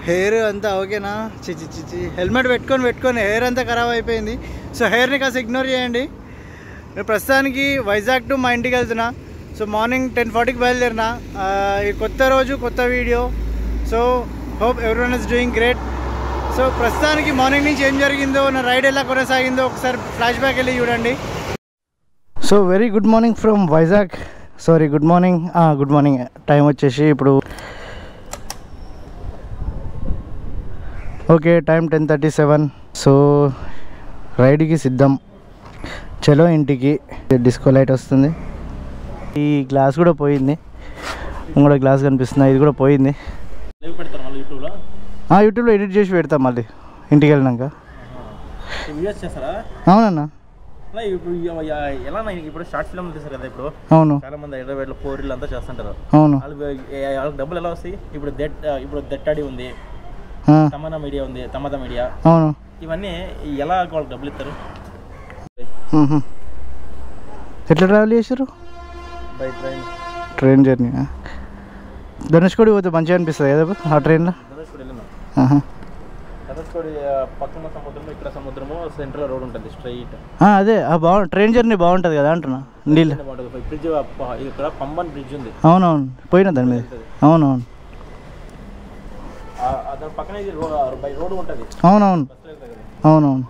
Hair అంతా ఓకేనా చిచి చిచి హెల్మెట్ పెట్టుకొని పెట్టుకొని హెయిర్ అంతా ఖరాబ్ అయిపోయింది సో హెయిర్ని కాస్త ఇగ్నోర్ చేయండి నేను ప్రస్తుతానికి వైజాగ్ టు మా ఇంటికి వెళ్తున్నా సో మార్నింగ్ టెన్ ఫార్టీకి బయలుదేరినా ఆ, ఈ కొత్త రోజు కొత్త video so hope everyone is doing great so ప్రస్తుతానికి మార్నింగ్ నుంచి ఏం జరిగిందో నా రైడ్ ఎలా కొనసాగిందో ఒకసారి ఫ్లాష్ బ్యాక్ వెళ్ళి చూడండి so very good morning from Vizag sorry good morning good morning time వచ్చేసి ఇప్పుడు okay time ten thirty seven so రైడ్కి సిద్ధం చలో ఇంటికి డిస్కో లైట్ వస్తుంది ఈ గ్లాస్ కూడా పోయింది ఇంకోటి గ్లాస్ కనిపిస్తుంది ఇది కూడా పోయింది లైవ్ పెడతారు మళ్ళీ యూట్యూబ్లో ఆ, యూట్యూబ్లో ఎడిట్ చేసి పెడతాం మళ్ళీ ఇంటికి వెళ్ళినాక వీడియోస్ చేస్తారా అవునన్నా అలా ఇప్పుడు ఇ- ఇ- ఎలా నా ఇప్పుడు షార్ట్ ఫిల్మ్ తీస్తారు కదా ఇప్పుడు అవును చాలా మంది హైదరాబాద్లో పోరీలు అంతా చేస్తుంటారు అవును వాళ్ళు ఏ- వాళ్ళకి డబ్బులు ఎలా వస్తాయి ఇప్పుడు దెట్ ఇప్పుడు దెట్టాడి ఉంది ఆ, తమన్నా మీడియా ఉంది తమదా మీడియా అవును ఇవన్నీ ఎలా వాళ్ళకి డబ్బులు ఇస్తారు మ్మ్హ. ఎట్లా ట్రావెల్ చేశారు by train train journey Dhanushkodi పోతే మంచిగా అనిపిస్తుంది కదా ఆ ట్రైన్లో ధనుష్కోడి వెళ్ళినా ఆహా. ధనుష్కోడి ఆ, పక్కన సముద్రము ఇక్కడ సముద్రము సెంట్రల్ రోడ్ ఉంటుంది స్ట్రైట్ ఆ, అదే ఆ బాగు ట్రైన్ జర్నీ బాగుంటుంది కదా అంటున్నా నీళ్ళు బాగుంటుంది బ్రిడ్జ్ ఇక్కడ పంబన్ బ్రిడ్జ్ ఉంది అవునవును పోయినా దాని మీద అవునవును ఆ- ఆ దాని పక్కన ఇది రోడ్ బై రోడ్ ఉంటుంది అవునవును బస్సులు వెళ్తాయి కదా అవునవును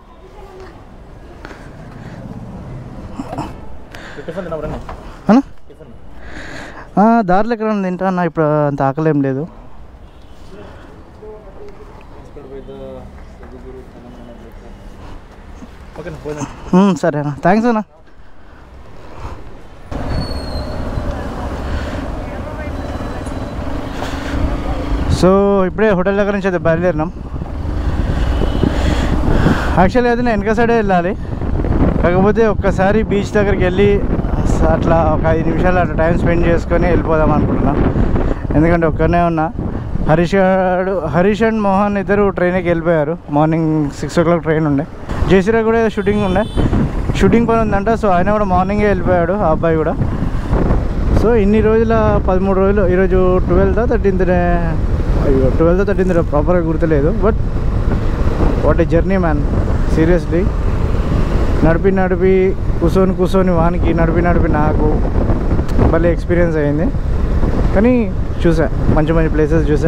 టిఫిన్ తినవరన్నా అన్నా టిఫిన్ ఆ, దారిలో ఎక్కడ తింటా అన్న ఇప్పుడు అంత ఆకలేం లేదు ఓకే పోయినా మ్మ్, సరే అన్న థ్యాంక్స్ అన్న సో ఇప్పుడే హోటల్ దగ్గర నుంచి అయితే బయలుదేరినాం యాక్చువల్లీ అయితే నేను వెనక సైడే వెళ్ళాలి కాకపోతే ఒక్కసారి బీచ్ దగ్గరికి వెళ్ళి స- అట్లా ఒక ఐదు నిమిషాలు అట్లా టైం స్పెండ్ చేసుకొని వెళ్ళిపోదాం అనుకుంటున్నా ఎందుకంటే ఒక్కనే ఉన్నా హరీష్ గారు హరీష్ అండ్ మోహన్ ఇద్దరు ట్రైన్కి వెళ్ళిపోయారు morning six o'clock train ఉండే జయశ్రీ కూడా ఏదో షూటింగ్ ఉండే షూటింగ్ పని ఉందంట సో ఆయన కూడా మార్నింగే వెళ్ళిపోయాడు ఆ అబ్బాయి కూడా సో ఇన్ని రోజుల పదమూడు రోజులు ఈరోజు ట్వెల్త్ థర్టీన్త్నే అయ్యో ట్వెల్త్ థర్టీన్త్ ప్రాపర్గా గుర్తులేదు but what a journey man seriously నడిపి నడిపి కూర్చొని కూర్చొని వానికి నడిపి నడిపి నాకు భలే ఎక్స్పీరియన్స్ అయింది కానీ చూసా మంచి మంచి ప్లేసెస్ చూసా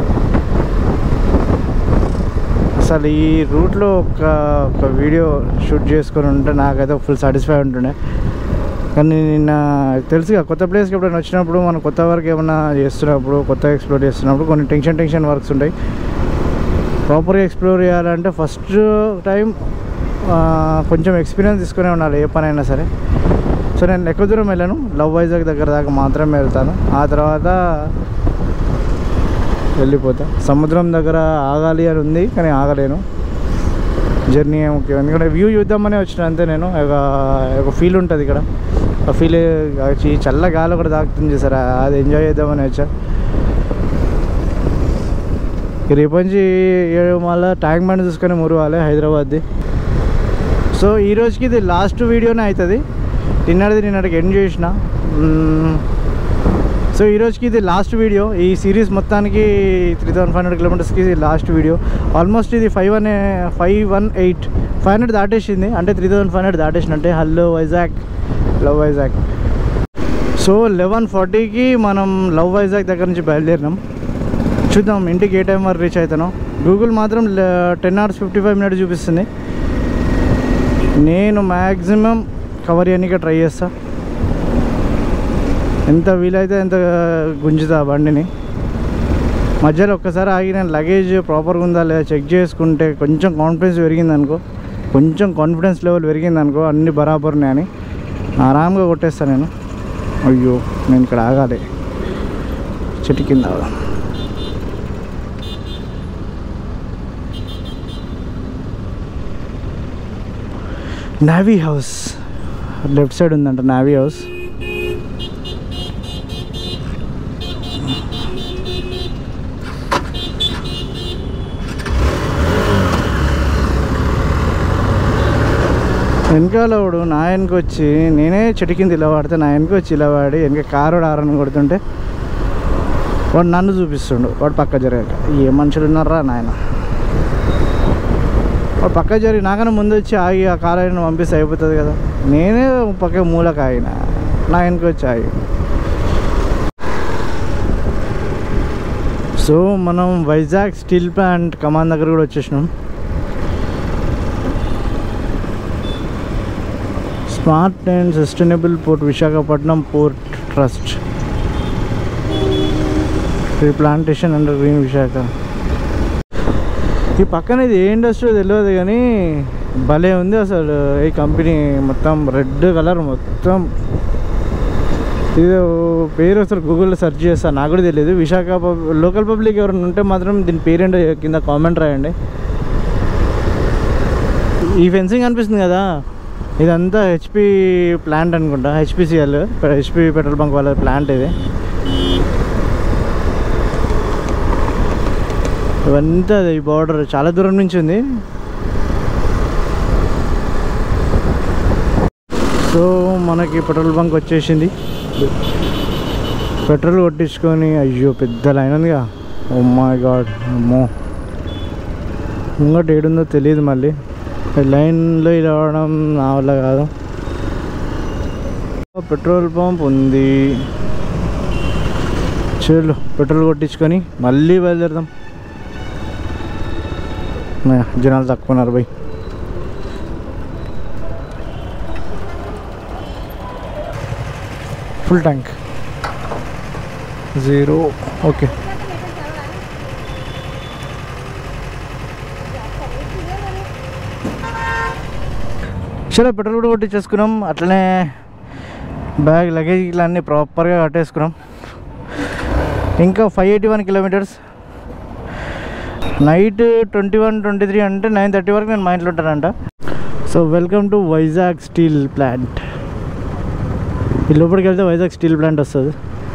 అసలు ఈ రూట్లో ఒక ఒక వీడియో షూట్ చేసుకొని ఉంటే నాకైతే ఫుల్ సాటిస్ఫై ఉంటుండే కానీ నిన్న తెలుసుగా కొత్త ప్లేస్కి ఎప్పుడైనా వచ్చినప్పుడు మనం కొత్త వర్క్ ఏమైనా చేస్తున్నప్పుడు కొత్త ఎక్స్ప్లోర్ చేస్తున్నప్పుడు కొన్ని టెన్షన్ టెన్షన్ వర్క్స్ ఉంటాయి ప్రాపర్గా ఎక్స్ప్లోర్ చేయాలంటే ఫస్ట్ టైం కొంచెం ఎక్స్పీరియన్స్ తీసుకునే ఉండాలి ఏ పనైనా సరే సో నేను ఎక్కువ దూరం వెళ్ళాను లవ్ వైజాగ్ దగ్గర దాకా మాత్రమే వెళ్తాను ఆ తర్వాత వెళ్ళిపోతా సముద్రం దగ్గర ఆగాలి అని ఉంది కానీ ఆగలేను జర్నీ ముఖ్యం ఎందుకంటే వ్యూ చూద్దామని వచ్చిన అంతే నేను ఒక ఒక ఫీల్ ఉంటుంది ఇక్కడ ఆ ఫీల్ ఈ చల్ల గాలి ఒకటి తాకుతుంది చూసారా అది ఎంజాయ్ చేద్దామని వచ్చా ఇక రేపు నుంచి ఏడు మళ్ళీ ట్యాంక్ బండ్ చూసుకొని మురవాలి హైదరాబాద్ది సో ఈ రోజుకి ఇది లాస్ట్ వీడియోనే అవుతుంది నిన్నటిది నిన్నటికి ఎండ్ చేసిన మ్మ్. సో ఈ రోజుకి ఇది లాస్ట్ వీడియో ఈ సిరీస్ మొత్తానికి త్రీ థౌసండ్ ఫైవ్ హండ్రెడ్ కిలోమీటర్స్కి ఇది లాస్ట్ వీడియో ఆల్మోస్ట్ ఇది five one five one eight five hundred దాటేసింది అంటే త్రీ థౌసండ్ ఫైవ్ హండ్రెడ్ దాటేసినట్టే hello Vizag love Vizag so eleven ఫార్టీకి మనం లవ్ వైజాగ్ దగ్గర నుంచి బయలుదేరినాం చూద్దాం ఇంటికి ఏ టైం వరకు రీచ్ అవుతానో గూగుల్ మాత్రం ten hours fifty five minutes చూపిస్తుంది నేను మ్యాక్సిమం కవర్ చేయడానికి ట్రై చేస్తా ఎంత వీలైతే ఎంత గుంజుతా ఆ బండిని మధ్యలో ఒక్కసారి ఆగి నేను లగేజ్ ప్రాపర్గా ఉందా లేదా చెక్ చేసుకుంటే కొంచెం కాన్ఫిడెన్స్ పెరిగింది అనుకో కొంచెం కాన్ఫిడెన్స్ లెవెల్ పెరిగింది అనుకో అన్ని బరాబర్ అని ఆరామ్గా కొట్టేస్తాను నేను అయ్యో నేను ఇక్కడ ఆగాలి చెట్టు కింద ఆగాలి. నావీ హౌస్ లెఫ్ట్ సైడ్ ఉందంట నావీ హౌస్ వెనకాల వాడు నా వెనక వచ్చి నేనే చెట్టు కింద ఇలా వాడితే నా వెనక వచ్చి ఇలా వాడి వెనక కారు ఆరని కొడుతుంటే వాడు నన్ను చూపిస్తుండు వాడు పక్క జరగక ఏ మనుషులు ఉన్నారా నాయన వాడు పక్క జరిగి నాకన్నా ముందు వచ్చి ఆగి ఆ కార్ ఆయన పంపిస్తే అయిపోతుంది కదా నేనే పక్క మూలకు ఆగిన నా వెనక వచ్చి ఆగి సో మనం వైజాగ్ స్టీల్ ప్లాంట్ కమాన్ దగ్గర కూడా వచ్చేసినాం smart and sustainable port Visakhapatnam port trust plantation under green Visakha ఈ పక్కన ఇది ఏ ఇండస్ట్రీ తెలియదు కానీ భలే ఉంది అసలు ఈ కంపెనీ మొత్తం రెడ్ కలర్ మొత్తం ఇది పేరు అసలు గూగుల్లో సెర్చ్ చేస్తాను నాకు కూడా తెలియదు విశాఖ పబ్ లోకల్ పబ్లిక్ ఎవరైనా ఉంటే మాత్రం దీని పేరేంటో కింద కామెంట్ రాయండి ఈ ఫెన్సింగ్ అనిపిస్తుంది కదా ఇదంతా హెచ్పి ప్లాంట్ అనుకుంటా హెచ్పిసిఎల్ హెచ్పి పెట్రోల్ బంక్ వాళ్ళ ప్లాంట్ ఇది ఇవంతా ఈ బార్డర్ చాలా దూరం నుంచి ఉంది సో మనకి పెట్రోల్ బంక్ వచ్చేసింది పెట్రోల్ కొట్టించుకొని అయ్యో పెద్ద లైన్ ఉందిగా ఓ మై గాడ్ అమ్మో ముంగట ఏడుందో తెలియదు మళ్ళీ ఈ లైన్లో ఇలా రావడం నా వల్ల కాదు పెట్రోల్ పంప్ ఉంది చలో పెట్రోల్ కొట్టించుకొని మళ్ళీ బయలుదేరదాం నా, జనాలు తక్కువ ఉన్నారు by full tank zero okay చలో పెట్రోల్ కూడా కొట్టించేసుకున్నాం అట్లనే బ్యాగ్ లగేజ్ ఇట్లా అన్నీ ప్రాపర్గా కట్టేసుకున్నాం ఇంకా five eighty one kilometres night twenty one twenty three అంటే నైన్ థర్టీ వరకు నేను మా ఇంట్లో ఉంటానంట so welcome to Vizag steel plant ఈ లోపలికి వెళ్తే వైజాగ్ స్టీల్ ప్లాంట్ వస్తుంది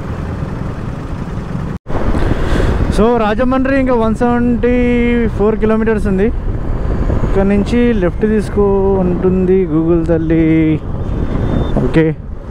సో రాజమండ్రి ఇంకా వన్ సెవెంటీ ఫోర్ కిలోమీటర్స్ ఉంది ఇక్కడ నుంచి లెఫ్ట్ తీసుకో ఉంటుంది గూగుల్ తల్లి okay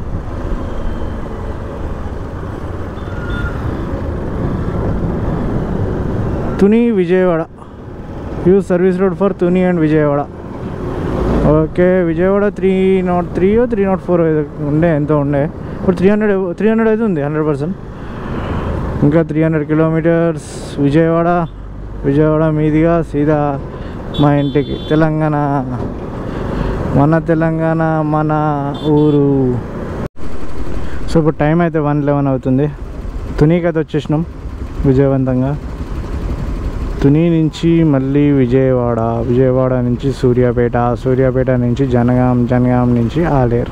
Tuni Vijayawada use service road for Tuni and Vijayawada okay Vijayawada three nought three three nought four ఉండే ఎంతో ఉండే ఇప్పుడు త్రీ హండ్రెడ్ త్రీ హండ్రెడ్ అయితే ఉంది హండ్రెడ్ పర్సెంట్ ఇంకా three hundred kilometres Vijayawada Vijayawada మీదిగా సీదా మా ఇంటికి తెలంగాణ మన తెలంగాణ మన ఊరు సో ఇప్పుడు టైం అయితే వన్ లెవెన్ అవుతుంది తునీకి అయితే వచ్చేసినాం విజయవంతంగా తుని నుంచి మళ్ళీ విజయవాడ విజయవాడ నుంచి సూర్యాపేట సూర్యాపేట నుంచి జనగాం జనగాం నుంచి ఆలేరు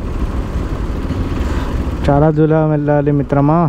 చాలా దూరం వెళ్ళాలి మిత్రమా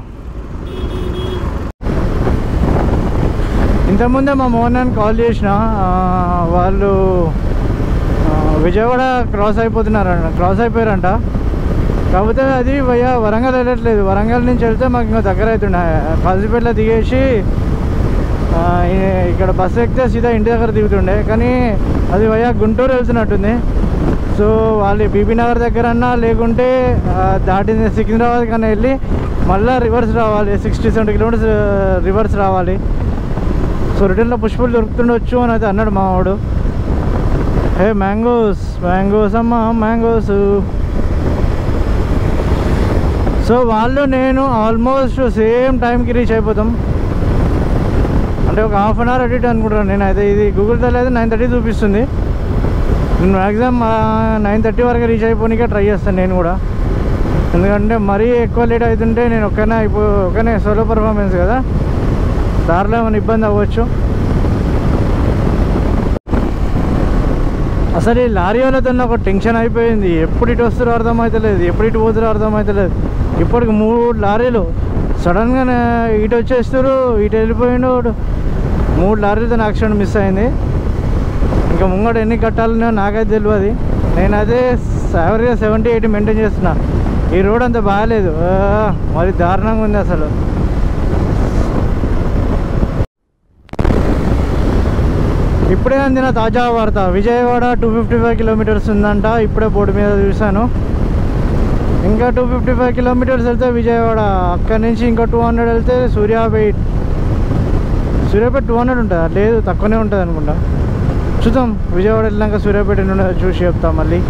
ఇంతకుముందే మా మోహన్ కాల్ చేసిన ఆ, వాళ్ళు ఆ, విజయవాడ క్రాస్ అయిపోతున్నారంట క్రాస్ అయిపోయారంట కాకపోతే అది భయ్యా వరంగల్ వెళ్ళట్లేదు వరంగల్ నుంచి వెళ్తే మాకు ఇంకా దగ్గర అవుతుండే కాజీపేటలో దిగేసి ఆ, ఈ- ఇక్కడ బస్సు ఎక్కితే సీదా ఇంటి దగ్గర దిగుతుండే కానీ అది భయ్యా గుంటూరు వెళ్తున్నట్టుంది సో వాళ్ళు బీబీ నగర్ దగ్గర అన్నా లేకుంటే ఆ, దాటింది సికింద్రాబాద్ కన్నా వెళ్ళి మళ్ళీ రివర్స్ రావాలి సిక్స్టీ సెవెంటీ కిలోమీటర్స్ రివర్స్ రావాలి సో రిటర్న్లో పుష్పలు దొరుకుతుండొచ్చు అని అయితే అన్నాడు మావాడు హే మ్యాంగోస్ మ్యాంగోస్ అమ్మ మ్యాంగోస్ సో వాళ్ళు నేను ఆల్మోస్ట్ సేమ్ టైంకి రీచ్ అయిపోతాం అంటే ఒక హాఫ్ అన్ అవర్ అడిట్ అనుకుంటాను నేను అయితే ఇది గూగుల్ తల్లి అయితే నైన్ థర్టీ చూపిస్తుంది నేను మ్యాక్సిమం నైన్ థర్టీ వరకు రీచ్ అయిపోనికే ట్రై చేస్తాను నేను కూడా ఎందుకంటే మరీ ఎక్కువ లేట్ అవుతుంటే నేను ఒక్కనే అయిపో ఒక్కనే సోలో పర్ఫార్మెన్స్ కదా దారిలో ఏమైనా ఇబ్బంది అవ్వచ్చు అసలు ఈ లారీ వాళ్ళతో ఒక టెన్షన్ అయిపోయింది ఎప్పుడు ఇటు వస్తారో అర్థమవుతలేదు ఎప్పుడు ఇటు పోతారో అర్థమవుతలేదు ఇప్పటికి మూడు లారీలు సడన్గా ఇటు వచ్చేస్తారు ఇటు వెళ్ళిపోయిండు మూడు లారీలతో యాక్సిడెంట్ మిస్ అయింది ఇంకా ముంగట ఎన్ని కట్టాలనో నాకైతే తెలియదు నేను అదే యావరేజ్గా సెవెంటీ ఎయిటీ మెయింటైన్ చేస్తున్నా ఈ రోడ్ అంత బాగాలేదు ఆ, మరి దారుణంగా ఉంది అసలు ఇప్పుడే అందిన తాజా వార్త Vijayawada two fifty five kilometres ఉందంట ఇప్పుడే బోర్డు మీద చూశాను ఇంకా టూ ఫిఫ్టీ ఫైవ్ కిలోమీటర్స్ వెళ్తే విజయవాడ అక్కడి నుంచి ఇంకా టూ హండ్రెడ్ వెళ్తే సూర్యాపేట్ సూర్యాపేట టూ హండ్రెడ్ ఉంటుందా లేదు తక్కువనే ఉంటుంది అనుకుంటా చూద్దాం విజయవాడ వెళ్ళినాక సూర్యాపేట ఎన్ని ఉంటుందో చూసి చెప్తాం మళ్ళీ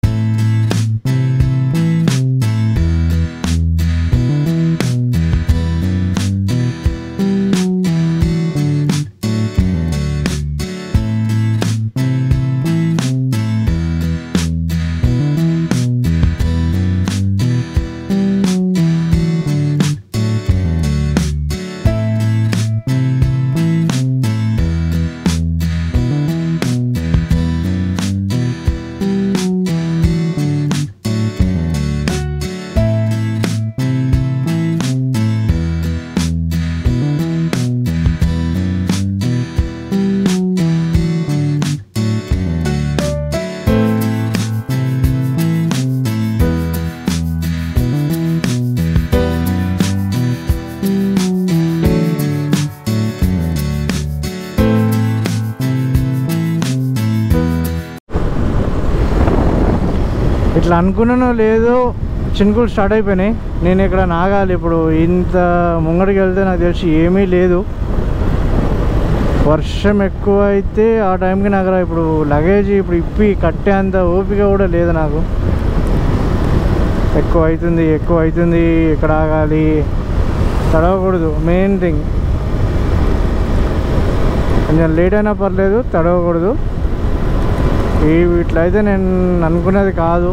ఇట్లా అనుకున్నానో లేదో చినుకులు స్టార్ట్ అయిపోయినాయి నేను ఇక్కడ నాగాలి ఇప్పుడు ఇంత ముంగడికి వెళ్తే నాకు తెలిసి ఏమీ లేదు వర్షం ఎక్కువ అయితే ఆ టైంకి నాకు రా- ఇప్పుడు లగేజ్ ఇప్పుడు ఇప్పి కట్టేంత ఓపిక కూడా లేదు నాకు ఎక్కువ అవుతుంది ఎక్కువ అవుతుంది ఎక్కడ ఆగాలి తడవకూడదు మెయిన్ థింగ్ కొంచెం లేట్ అయినా పర్లేదు తడవకూడదు ఈ ఇట్లయితే నేను అనుకునేది కాదు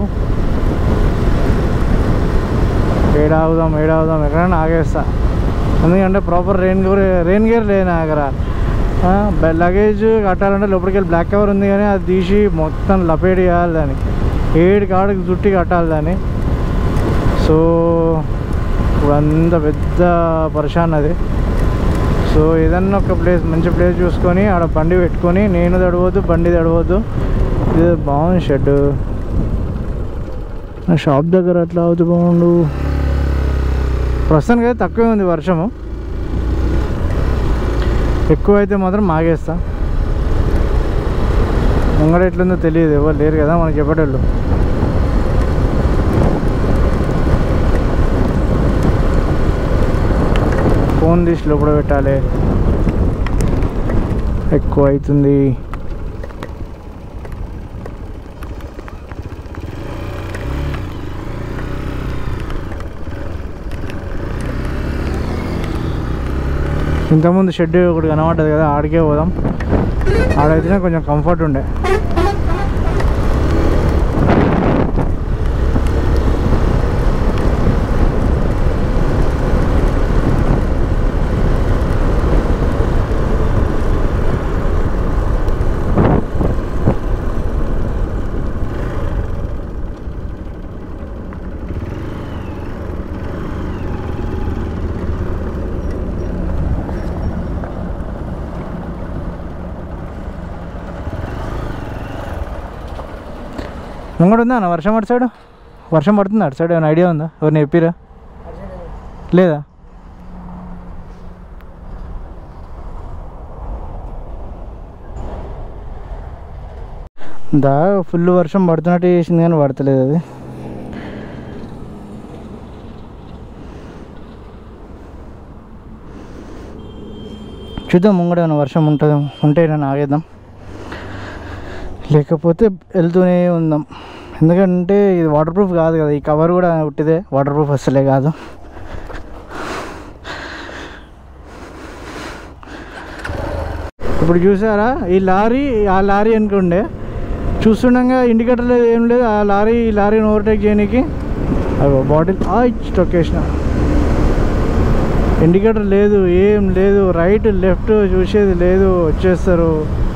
ఏడావుదాం ఏడావుదాం ఎక్కడైనా ఆగేస్తా ఎందుకంటే proper rain gear rain gear లేదు నా దగ్గర లగేజ్ కట్టాలంటే లోపలికి వెళ్ళి బ్లాక్ కవర్ ఉంది కానీ అది తీసి మొత్తం లపేట్ చేయాలి దాన్ని ఏడు కాడికి చుట్టి కట్టాలి దాన్ని సో ఇప్పుడు అంత పెద్ద పరిశాన్ అది సో ఏదన్నా ఒక ప్లేస్ మంచి ప్లేస్ చూసుకొని ఆడ బండి పెట్టుకొని నేను తడవద్దు బండి తడవద్దు ఇది బాగుంది షెడ్ నా షాప్ దగ్గర అట్లా అవుతూ బాగుండు ప్రస్తుతానికి అయితే తక్కువే ఉంది వర్షము ఎక్కువ అయితే మాత్రం మాగేస్తా ముంగడ ఎట్లుందో తెలియదు ఎవరు లేరు కదా మనకి చెప్పేటోళ్ళు ఫోన్ తీసి లోపల పెట్టాలి ఎక్కువ అవుతుంది ఇంతకుముందు షెడ్ ఒకటి కనబడ్డది కదా ఆడికే పోదాం ఆడైతేనే కొంచెం కంఫర్ట్ ఉండే ముంగడు ఉందా అన్న వర్షం అటు సైడ్ వర్షం పడుతుందా అటు సైడ్ ఏమైనా ఐడియా ఉందా ఎవరిని చెప్పిరా లేదా దా ఫుల్ వర్షం పడుతున్నట్టు చేసింది కానీ పడతలేదు అది చూద్దాం ముంగడ ఏమైనా వర్షం ఉంటుంది ఉంటే నేను ఆగేద్దాం లేకపోతే వెళ్తూనే ఉందాం ఎందుకంటే ఇది వాటర్ ప్రూఫ్ కాదు కదా ఈ కవర్ కూడా ఉట్టిదే వాటర్ ప్రూఫ్ అసలే కాదు ఇప్పుడు చూసారా ఈ లారీ ఆ లారీ అనుకుండే చూస్తుండగా ఇండికేటర్ లేదు ఏం లేదు ఆ లారీ ఈ లారీని ఓవర్టేక్ చేయడానికి అవి బాటిల్ ఆ స్టొకేషన్ ఇండికేటర్ లేదు ఏం లేదు రైట్ లెఫ్ట్ చూసేది లేదు వచ్చేస్తారు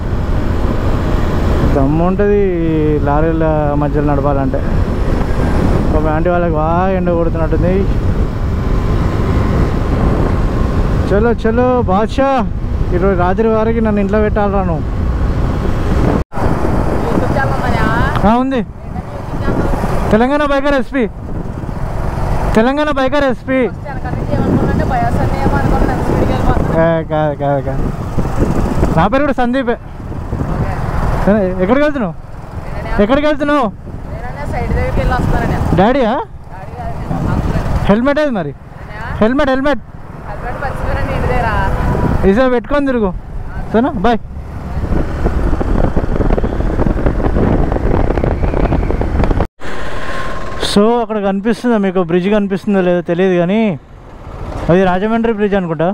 దమ్ము ఉంటుంది లారీల మధ్యలో నడపాలంటే ఒక ఆంటీ వాళ్ళకి బాగా ఎండ కొడుతున్నట్టుంది చలో చలో బాద్షా ఈరోజు రాత్రి వారికి నన్ను ఇంట్లో పెట్టాలరా నువ్వు యూట్యూబ్ ఛానల్ ఉందా ఆ, ఉంది Telangana biker SP Telangana biker SP వెనక నుంచి ఏమనుకున్నానంటే బయోస్ అన్నీ ఏమనుకున్నాను నేను స్పీడ్కి వెళ్ళిపోతాను కాదు కాదు కాదు నా పేరు కూడా సందీపే ఓకే ఏ, ఎక్కడికి వెళ్తున్నావు నేనే ఎక్కడికి వెళ్తున్నావు నేనే సైడ్ దగ్గరికి వెళ్ళి వస్తాను నేను డాడీయా డాడీ కాదు నేను అంకుల్ హెల్మెట్ ఏది మరి నేనే హెల్మెట్ హెల్మెట్ హస్బెండ్ మర్చిపోయాను ఇంటి దగ్గర ఈసారి పెట్టుకొని తిరుగు సరేనా బాయ్ సో అక్కడ కనిపిస్తుందా మీకు బ్రిడ్జ్ కనిపిస్తుందో లేదో తెలియదు కానీ అది రాజమండ్రి బ్రిడ్జ్ అనుకుంటా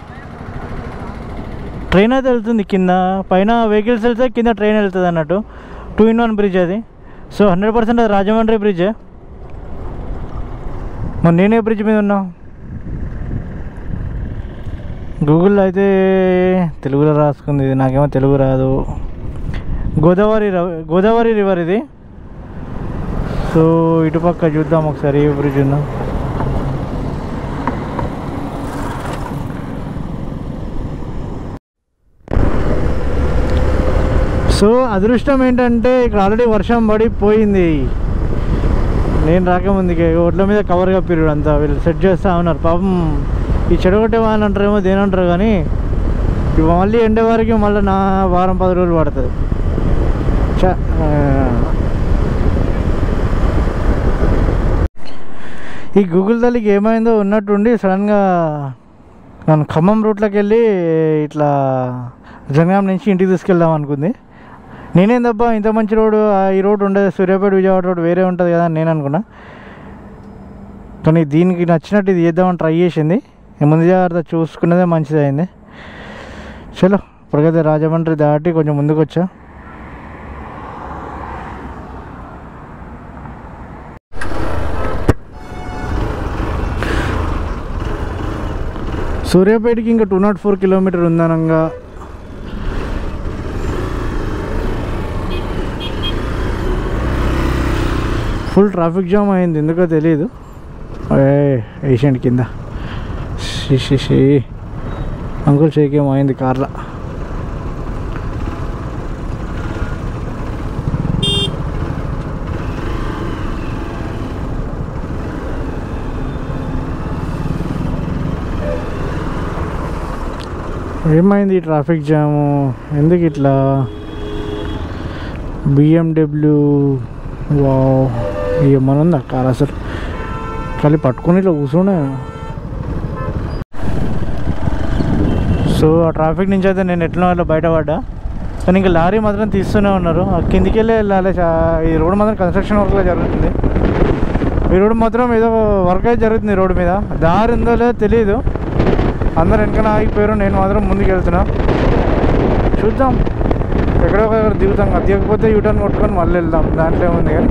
ట్రైన్ అయితే వెళ్తుంది కింద పైన వెహికల్స్ వెళ్తే కింద ట్రైన్ వెళ్తుంది అన్నట్టు టూ ఇన్ వన్ బ్రిడ్జ్ అది సో హండ్రెడ్ పర్సెంట్ అది రాజమండ్రి బ్రిడ్జే మరి నేనే బ్రిడ్జ్ మీద ఉన్నా గూగుల్లో అయితే తెలుగులో రాసుకుంది ఇది నాకేమో తెలుగు రాదు గోదావరి రవ- గోదావరి రివర్ ఇది సో ఇటుపక్క చూద్దాం ఒకసారి ఏ బ్రిడ్జ్ ఉందా సో అదృష్టం ఏంటంటే ఇక్కడ ఆల్రెడీ వర్షం పడి పోయింది నేను రాకముందుకే ఒడ్ల మీద కవర్ కప్పిరు అంతా వీళ్ళు సెట్ చేస్తా ఉన్నారు పాపం ఈ చెడగొట్టే వాళ్ళు అంటారేమో దేనంటారు కానీ ఇవి మళ్ళీ ఎండే వరకు మళ్ళీ నా వారం పది రోజులు పడుతుంది చ ఆ. ఈ గూగుల్ తల్లికి ఏమైందో ఉన్నట్టుండి సడన్గా నన్ను ఖమ్మం రూట్లోకి వెళ్ళి ఇట్లా జనగాం నుంచి ఇంటికి తీసుకెళ్దాం అనుకుంది నేనేం తప్ప ఇంత మంచి రోడ్డు ఆ, ఈ రోడ్ ఉండదు సూర్యాపేట విజయవాడ రోడ్ వేరే ఉంటుంది కదా అని నేను అనుకున్నా కానీ దీనికి నచ్చినట్టు ఇది చేద్దామని ట్రై చేసింది ఈ ముందు జాగ్రత్త చూసుకున్నదే మంచిది అయింది చలో ఇప్పటికైతే రాజమండ్రి దాటి కొంచెం ముందుకు వచ్చా సూర్యాపేటకి ఇంకా టూ నాట్ ఫోర్ కిలోమీటర్ ఉందనంగా ఫుల్ ట్రాఫిక్ జామ్ అయింది ఎందుకో తెలియదు ఏషియంట్ కింద షీ షీ షీ అంకుల్ షేక్ ఏమో అయింది కార్లో ఏమైంది ఈ ట్రాఫిక్ జాము ఎందుకు ఇట్లా బిఎండబ్ల్యూ వా ఏమనుంది ఆ కార్ అసలు ఖాళీ పట్టుకొని ఇట్లా కూర్చున్నా సో ఆ ట్రాఫిక్ నుంచి అయితే నేను ఎట్లా అట్లా బయటపడ్డా కానీ ఇంకా లారీ మాత్రం తీస్తూనే ఉన్నారు ఆ కిందికి వెళ్ళి వెళ్ళాలి చా- ఈ రోడ్ మాత్రం కన్స్ట్రక్షన్ వర్క్లో జరుగుతుంది ఈ రోడ్ మాత్రం ఏదో వర్క్ అయితే జరుగుతుంది ఈ రోడ్ మీద దారి ఉందో లేదో తెలియదు అందరు వెనకన ఆగిపోయారు నేను మాత్రం ముందుకు వెళ్తున్నా చూద్దాం ఎక్కడో ఒక దగ్గర దిగుతాం అది దిగకపోతే యూటర్న్ కొట్టుకొని మళ్ళీ వెళ్దాం దాంట్లో ఏముంది కానీ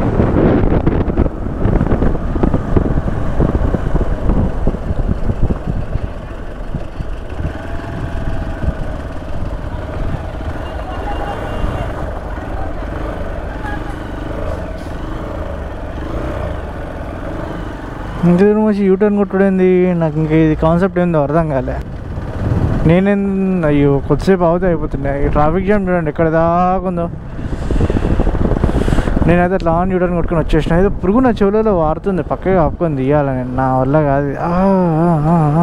ఇంత దూరం వచ్చి యూటర్న్ కొట్టుడేంది నాకు ఇంక ఇది కాన్సెప్ట్ ఏందో అర్థం కాలే నేనేం అయ్యో కొద్దిసేపు అవుతే అయిపోతుండే ఈ ట్రాఫిక్ జామ్ చూడండి ఎక్కడ దాకా ఉందో నేనైతే అట్లా ఆన్ యూటర్న్ కొట్టుకొని వచ్చేసిన ఏదో పురుగు నా చెవులలో వారుతుంది పక్కగా ఆపుకొని తీయాలి నేను నా వల్ల కాదు ఇది. ఆ, ఆ, ఆ, ఆ.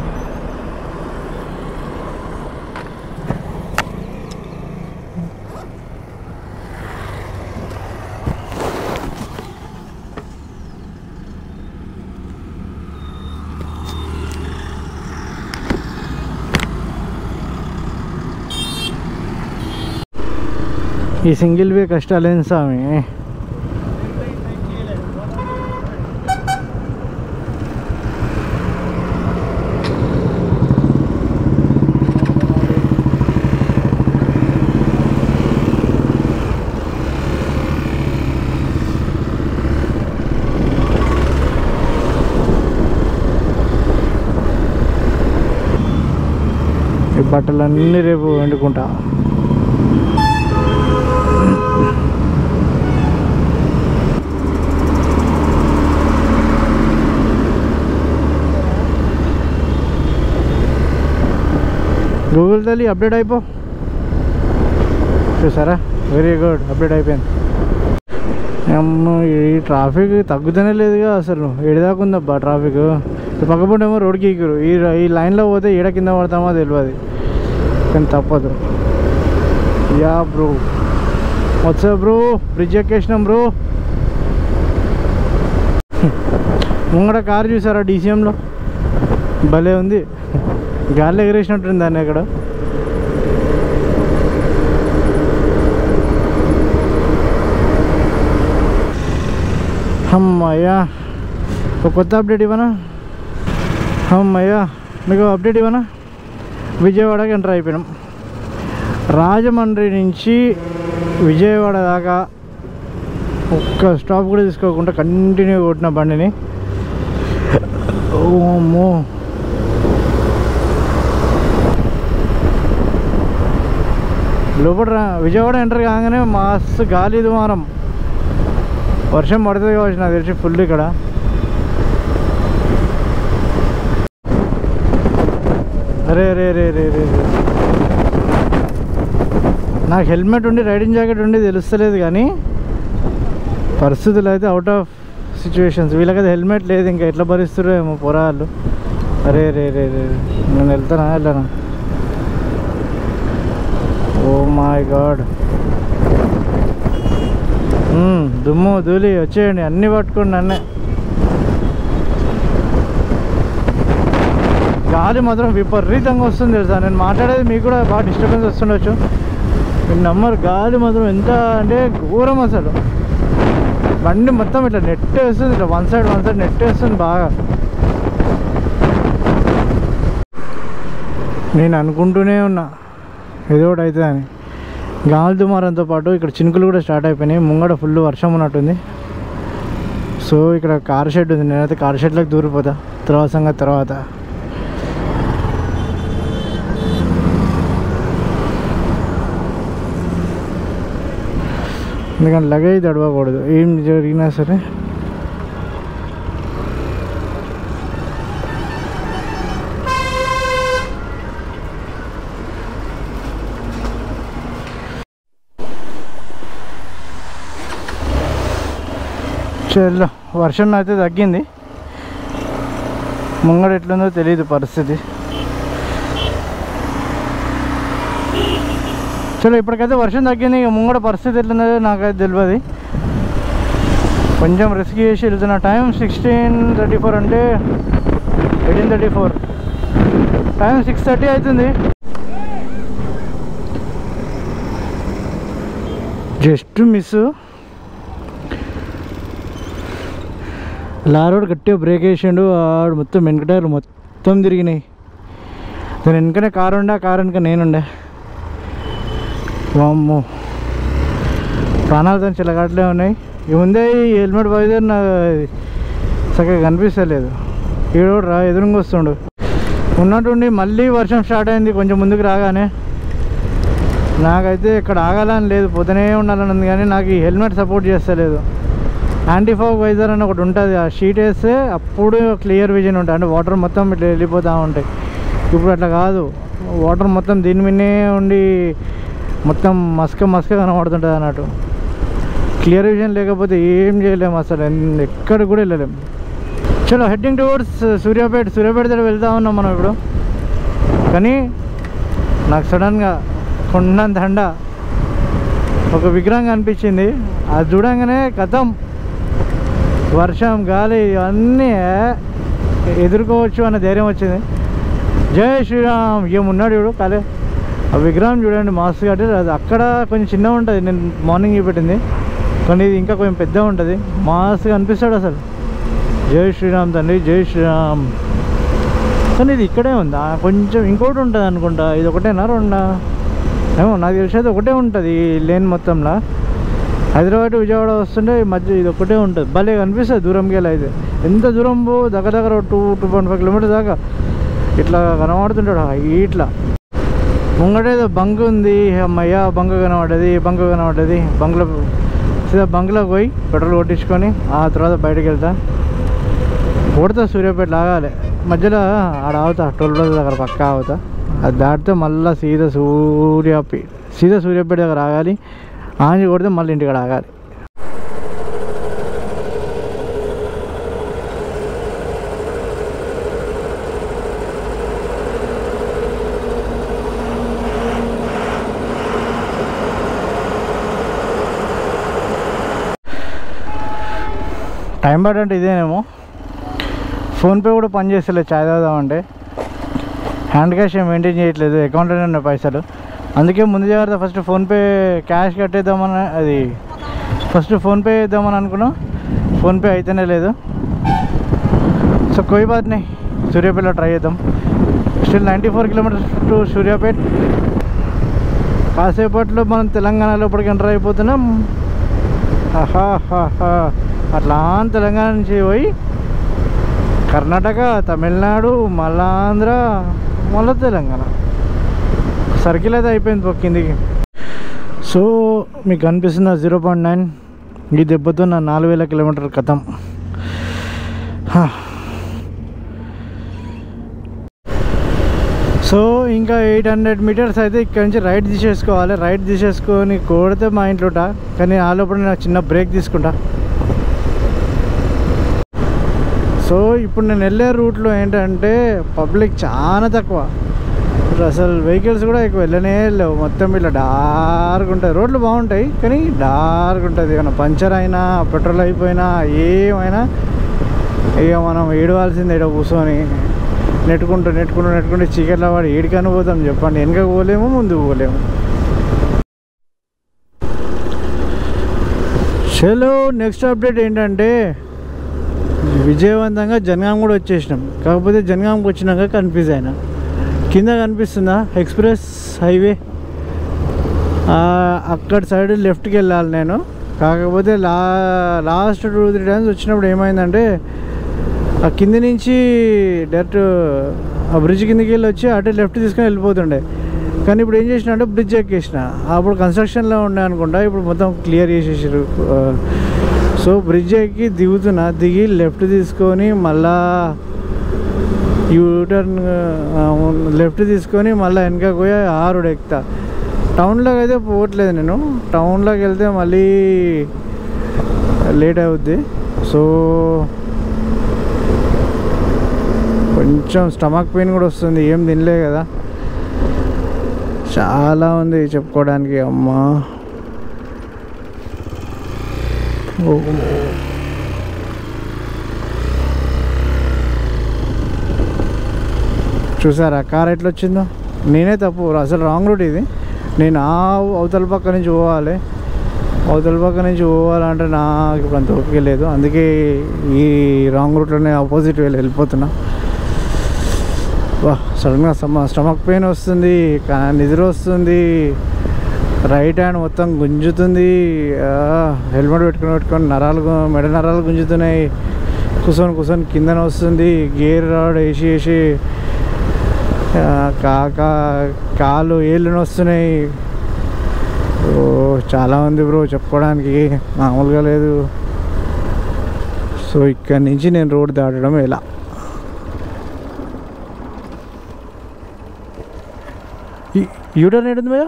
ఈ సింగిల్ వే కష్టాలేం స్వామి ఈ బట్టలన్నీ రేపు వండుకుంటా గూగుల్ తల్లి అప్డేట్ అయిపో చూసారా వెరీ గుడ్ అప్డేట్ అయిపోయింది అమ్మో, ఈ ట్రాఫిక్ తగ్గుతూనే లేదుగా అసలు ఏడిదాకా ఉందబ్బా ట్రాఫిక్ ఈ పక్కపూట ఏమో రోడ్కి ఎక్కిరు ఈ ఈ లైన్లో పోతే ఏడ కింద పడతామో తెలియదు కానీ తప్పదు యా బ్రో వచ్చా బ్రో బ్రిడ్జ్ ఎక్కేసినాం బ్రో ముంగడ కారు చూసారా డీసీఎంలో భలే ఉంది గాలి ఎగిరేసినట్టుంది దాన్ని ఇక్కడ అమ్మయ్యా ఒక కొత్త అప్డేట్ ఇవ్వనా అమ్మయ్యా మీకు అప్డేట్ ఇవ్వనా విజయవాడకి ఎంటర్ అయిపోయినాం రాజమండ్రి నుంచి విజయవాడ దాకా ఒక్క స్టాప్ కూడా తీసుకోకుండా కంటిన్యూ కొట్టిన బండిని ఓ అమ్మో లోపల రా- విజయవాడ ఎంటర్ కాగానే మస్తు గాలి దుమారం వర్షం పడుతుంది కావచ్చు నాకు తెలిసి ఫుల్ ఇక్కడ అరే రే రే రే రే రే. నాకు హెల్మెట్ ఉండి రైడింగ్ జాకెట్ ఉండి తెలుస్తలేదు కానీ పరిస్థితులు అయితే అవుట్ ఆఫ్ సిచ్యువేషన్స్ వీళ్ళకైతే హెల్మెట్ లేదు ఇంకా ఎట్లా భరిస్తారో ఏమో పొరాళ్ళు అరే రే రే రే రే. నేను వెళ్తానా వెళ్ళానా ఓ మై గాడ్ దుమ్ము ధూళి వచ్చేయండి అన్నీ పట్టుకోండి అన్నే గాలి మాత్రం విపరీతంగా వస్తుంది తెలుసా నేను మాట్లాడేది మీకు కూడా బాగా డిస్టర్బెన్స్ వస్తుండొచ్చు మీరు నమ్మరు గాలి మాత్రం ఎంత అంటే ఘోరం అసలు బండి మొత్తం ఇట్లా నెట్ వేస్తుంది ఇట్లా one side one side net వేస్తుంది బాగా నేను అనుకుంటూనే ఉన్నా ఏదో ఒకటి అవుతుంది అని గాలి దుమారంతో పాటు ఇక్కడ చినుకులు కూడా స్టార్ట్ అయిపోయినాయి ముంగడ ఫుల్ వర్షం ఉన్నట్టుంది సో ఇక్కడ కార్ షెడ్ ఉంది నేనైతే కార్ షెడ్లోకి దూరిపోతా తర్వాత సంగతి తర్వాత ఎందుకంటే లగేజ్ తడవకూడదు ఏం జరిగినా సరే చలో వర్షం అయితే తగ్గింది ముంగడ ఎట్లుందో తెలియదు పరిస్థితి చలో ఇప్పటికైతే వర్షం తగ్గింది ఇక ముంగడ పరిస్థితి ఎట్లుందో నాకైతే తెలియదు కొంచెం రిస్క్ చేసి వెళ్తున్న టైం సిక్స్టీన్ థర్టీ ఫోర్ అంటే eighteen thirty four time six thirty అవుతుంది జస్ట్ మిస్ లారోడ్ గట్టిగా బ్రేక్ వేసిండు ఆడు మొత్తం వెనక టైర్లు మొత్తం తిరిగినాయి దాని వెనకనే కారు ఉండే ఆ కారు వెనక నేనుండే వామ్మో ప్రాణాలతో చిలగాట్లే ఉన్నాయి ఈ ముందే ఈ హెల్మెట్ పోయితే నా చక్కగా కనిపిస్తలేదు ఈడు రా ఎదురుగా వస్తుండు ఉన్నట్టుండి మళ్ళీ వర్షం స్టార్ట్ అయింది కొంచెం ముందుకు రాగానే నాకైతే ఇక్కడ ఆగాలని లేదు పోతూనే ఉండాలని ఉంది కానీ నాకు ఈ హెల్మెట్ సపోర్ట్ చేస్తలేదు యాంటీ ఫాగ్ వైజర్ అని ఒకటి ఉంటుంది ఆ షీట్ వేస్తే అప్పుడు క్లియర్ విజన్ ఉంటుంది అంటే వాటర్ మొత్తం ఇట్లా వెళ్ళిపోతూ ఉంటాయి ఇప్పుడు అట్లా కాదు వాటర్ మొత్తం దీని మీదనే ఉండి మొత్తం మస్క మస్క కనబడుతుంటుంది అన్నట్టు క్లియర్ విజన్ లేకపోతే ఏం చేయలేము అసలు ఎన్- ఎక్కడ కూడా వెళ్ళలేము చలో హెడ్డింగ్ టువర్డ్స్ సూర్యాపేట సూర్యాపేట దగ్గర వెళ్తా ఉన్నాం మనం ఇప్పుడు కానీ నాకు సడన్గా కొండంత దండ ఒక విగ్రహం కనిపించింది అది చూడంగానే కథం వర్షం గాలి ఇవన్నీ ఎదుర్కోవచ్చు అన్న ధైర్యం వచ్చింది జై శ్రీరామ్ ఏమున్నాడు చూడు కాలే ఆ విగ్రహం చూడండి మాస్ కట్టి అది అక్కడ కొంచెం చిన్నగా ఉంటుంది నేను మార్నింగ్ చూపెట్టింది కానీ ఇది ఇంకా కొంచెం పెద్దగా ఉంటుంది మాస్గా అనిపిస్తాడు అసలు జై శ్రీరామ్ తండ్రి జై శ్రీరామ్ కానీ ఇది ఇక్కడే ఉంది ఆ కొంచెం ఇంకోటి ఉంటుంది అనుకుంటా ఇది ఒకటేనా రెండా ఏమో నాకు తెలిసేది ఒకటే ఉంటుంది ఈ లేన్ మొత్తంలో హైదరాబాద్ విజయవాడ వస్తుంటే ఈ మధ్య ఇది ఒకటే ఉంటుంది భలే కనిపిస్తుంది దూరంకి వెళ్ళి అయితే ఎంత దూరం పో దగ్గర దగ్గర two two point five kilometres దాకా ఇట్లా కనబడుతుంటాడు ఇట్లా ముంగటేదో బంక్ ఉంది అమ్మయ్య బంక్ కనబడ్డది బంక్ కనబడ్డది బంక్లో సీదా బంక్లోకి పోయి పెట్రోల్ కొట్టించుకొని ఆ తర్వాత బయటకు వెళ్తా కొడతా సూర్యాపేట లాగాలి మధ్యలో ఆడ ఆగుతా టోల్ ప్లాజా దగ్గర పక్క ఆగుతా అది దాటితే మళ్ళీ సీదా సూర్యాపేట సీదా సూర్యాపేట దగ్గర ఆగాలి ఆంజి కొడితే మళ్ళీ ఇంటికాడ ఆగాలి టైం పడంటే ఇదేనేమో ఫోన్పే కూడా పనిచేస్తలేదు చాయ్ తాగుదామంటే హ్యాండ్ క్యాష్ ఏం మెయింటైన్ చేయట్లేదు అకౌంట్లోనే ఉన్నాయి పైసలు అందుకే ముందు జాగ్రత్త ఫస్ట్ ఫోన్పే క్యాష్ కట్టేద్దామని అది ఫస్ట్ ఫోన్పే వేద్దామని అనుకున్నాం ఫోన్పే అయితేనే లేదు సో కోయి బాత్ నీ సూర్యాపేటలో ట్రై చేద్దాం still ninety four kilometres to Suryapet కాసేపట్లో మనం తెలంగాణ లోపలికి ఎంటర్ అయిపోతున్నాం ఆహాహాహా. అట్లా తెలంగాణ నుంచి పోయి కర్ణాటక తమిళనాడు మళ్ళా ఆంధ్ర మళ్ళీ తెలంగాణ సర్కిల్ అయితే అయిపోయింది పో కిందికి సో మీకు కనిపిస్తుంది జీరో పాయింట్ నైన్ ఈ దెబ్బతో నా నాలుగు వేల కిలోమీటర్ కథం హా. సో ఇంకా ఎయిట్ హండ్రెడ్ మీటర్స్ అయితే ఇక్కడ నుంచి రైట్ తీసేసుకోవాలి రైట్ తీసేసుకొని కొడితే మా ఇంట్లోట కానీ ఆ లోపల నేను చిన్న బ్రేక్ తీసుకుంటా సో ఇప్పుడు నేను వెళ్ళే రూట్లో ఏంటంటే పబ్లిక్ చాలా తక్కువ ఇప్పుడు అసలు వెహికల్స్ కూడా ఎక్కువ వెళ్ళనే లేవు మొత్తం ఇట్లా డార్క్ ఉంటాయి రోడ్లు బాగుంటాయి కానీ డార్క్ ఉంటుంది ఏమైనా పంచర్ అయినా పెట్రోల్ అయిపోయినా ఏమైనా ఇక మనం ఏడవాల్సింది ఏడో కూర్చొని నెట్టుకుంటూ నెట్టుకుంటూ నెట్టుకుంటూ చీకట్లో వాడు ఏడికని పోతాం చెప్పండి వెనక పోలేము ముందుకు పోలేము చలో నెక్స్ట్ అప్డేట్ ఏంటంటే విజయవంతంగా జనగాం కూడా వచ్చేసినాం కాకపోతే జనగాంకి వచ్చినాక కన్ఫ్యూజ్ అయినా కింద కనిపిస్తుందా ఎక్స్ప్రెస్ హైవే ఆ, అక్కడ సైడ్ లెఫ్ట్కి వెళ్ళాలి నేను కాకపోతే లా లాస్ట్ టూ త్రీ టైమ్స్ వచ్చినప్పుడు ఏమైందంటే ఆ కింది నుంచి డైరెక్ట్ ఆ బ్రిడ్జ్ కిందకి వెళ్ళి వచ్చి అటే లెఫ్ట్ తీసుకొని వెళ్ళిపోతుండే కానీ ఇప్పుడు ఏం చేసిన అంటే బ్రిడ్జ్ ఎక్కేసిన అప్పుడు కన్స్ట్రక్షన్లో ఉండే అనుకుంటా ఇప్పుడు మొత్తం క్లియర్ చేసేసారు ఆ, సో బ్రిడ్జ్ ఎక్కి దిగుతున్నా దిగి లెఫ్ట్ తీసుకొని మళ్ళా యూటర్న్ లెఫ్ట్ తీసుకొని మళ్ళీ వెనక పోయి ఆ రోడ్ ఎక్కుతా టౌన్లోకి అయితే పోవట్లేదు నేను టౌన్లోకి వెళ్తే మళ్ళీ లేట్ అవుద్ది సో కొంచెం స్టమక్ పెయిన్ కూడా వస్తుంది ఏం తినలే కదా చాలా ఉంది చెప్పుకోవడానికి అమ్మా ఓ. చూసారా కార్ ఎట్లా వచ్చిందో నేనే తప్పు అసలు రాంగ్ రూట్ ఇది నేను ఆ అవతల పక్క నుంచి పోవాలి అవతల పక్క నుంచి పోవాలంటే నాకు ఇప్పుడు అంత ఓపిక లేదు అందుకే ఈ రాంగ్ రూట్లోనే ఆపోజిట్ వెళ్ళి వెళ్ళిపోతున్నా వా సడన్గా స్టమ స్టమక్ పెయిన్ వస్తుంది కా- నిద్ర వస్తుంది రైట్ హ్యాండ్ మొత్తం గుంజుతుంది ఆ, హెల్మెట్ పెట్టుకుని పెట్టుకొని నరాలు గు- మెడ నరాలు గుంజుతున్నాయి కూర్చొని కూర్చొని కిందన వస్తుంది గేర్ రాడ్ వేసి వేసి ఆ, కా కా- కాలు ఏళ్ళు వస్తున్నాయి ఓ చాలా ఉంది బ్రో చెప్పుకోవడానికి మామూలుగా లేదు సో ఇక్కడి నుంచి నేను రోడ్ దాటడం ఎలా యూటర్న్ ఏడుంది భయ్యా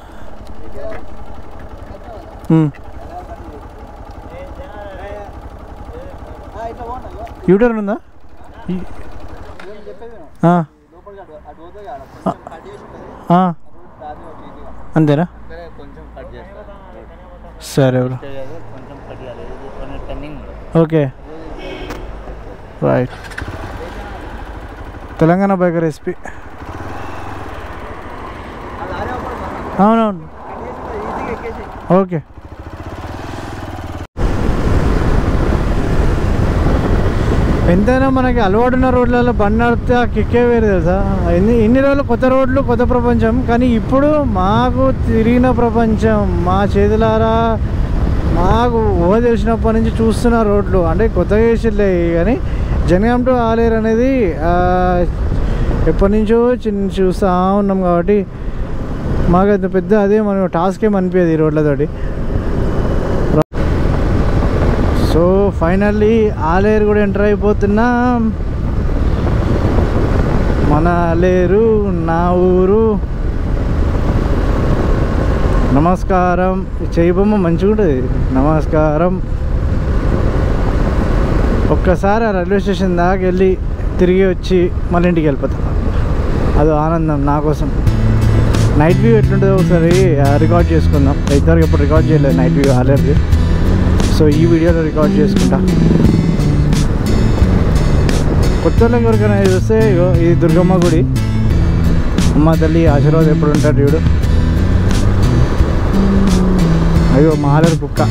యూటర్న్ ఉందా ఈ- ఆ. ఆ. ఆ. అంతేనా కొంచెం కట్ చేస్తారు సరే బ్రో కొంచెం కట్ చేయాలి ఇది కొంచెం turning okay right Telangana biker SP అవునవును ఓకే ఎంతైనా మనకి అలవాటున్న రోడ్లలో బండి నడిపితే ఆ కిక్కే వేరు తెలుసా ఎన్ని ఇన్ని రోజులు కొత్త రోడ్లు కొత్త ప్రపంచం కానీ ఇప్పుడు మాకు తిరిగిన ప్రపంచం మా చేతులారా మాకు ఊహ తెలిసినప్పటి నుంచి చూస్తున్న రోడ్లు అంటే కొత్తగా వేసిలే కానీ జనగాం టు ఆలేరు అనేది ఆ, ఎప్పటి నుంచో చిన్న చూస్తూ ఉన్నాం కాబట్టి మాకు అది పెద్ద అదే మనం టాస్క్ ఏం అనిపించదు ఈ రోడ్లతోటి సో ఫైనల్లీ ఆలేరు కూడా ఎంటర్ అయిపోతున్నాం మన ఆలేరు నా ఊరు నమస్కారం ఈ చేయి బొమ్మ మంచిగా ఉంటుంది నమస్కారం ఒక్కసారి ఆ రైల్వే స్టేషన్ దాకా వెళ్ళి తిరిగి వచ్చి మళ్ళీ ఇంటికి వెళ్ళిపోతాం అది ఆనందం నా కోసం నైట్ వ్యూ ఎట్లుంటుందో ఒకసారి రికార్డ్ చేసుకుందాం ఇద్దరికి ఎప్పుడు రికార్డ్ చేయలేదు నైట్ వ్యూ ఆలేరుది సో ఈ వీడియోలో రికార్డ్ చేసుకుంటా కొత్త వాళ్ళకి ఎవరికైనా చూస్తే ఇగో ఇది దుర్గమ్మ గుడి అమ్మ తల్లి ఆశీర్వాదం ఎప్పుడు ఉంటాడు చూడు అయ్యో మాలర్ కుక్క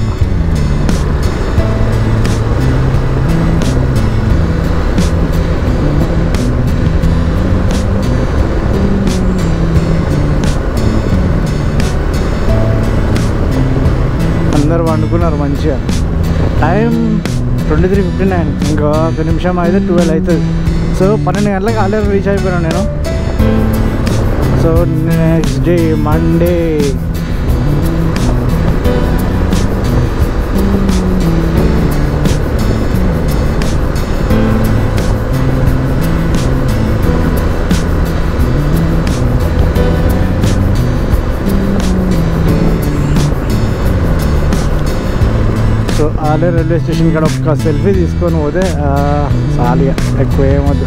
అందరు వండుకున్నారు మంచిగా time twenty three fifty nine ఇంకా ఒక నిమిషం అయితే ట్వెల్వ్ అవుతుంది సో పన్నెండు గంటలకు ఆల్రెడీ రీచ్ అయిపోయాను నేను so next day Monday so ఆలే రైల్వే స్టేషన్ కాడ ఒక్క సెల్ఫీ తీసుకొని పోతే ఆ, చాలు ఇక ఎక్కువ ఏమొద్దు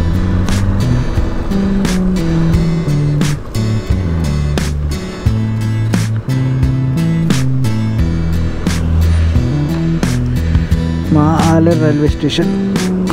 మా ఆలే రైల్వే స్టేషన్